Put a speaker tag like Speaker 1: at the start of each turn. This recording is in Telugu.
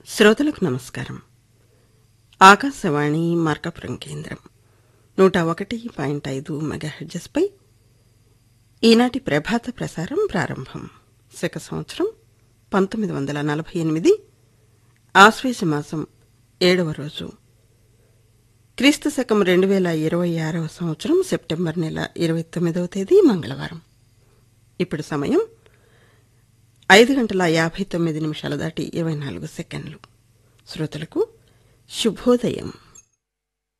Speaker 1: శ్రోతలకు నమస్కారం ఆకాశవాణి మార్కాపురం కేంద్రం నూట ఒకటి పాయింట్ ఐదు మెగాహెడ్జెస్పై ఈనాటి ప్రభాత ప్రసారం ప్రారంభం శక సంవత్సరం పంతొమ్మిది వందల నలభై ఎనిమిది ఆశ్వేష మాసం ఏడవ రోజు క్రీస్తు శకం రెండు వేల ఇరవై ఆరవ సంవత్సరం సెప్టెంబర్ నెల ఇరవై తొమ్మిదవ తేదీ మంగళవారం ఇప్పుడు సమయం ఐదు గంటల యాభై తొమ్మిది నిమిషాలు దాటి ఇరవై నాలుగు సెకండ్లు శ్రోతలకు శుభోదయం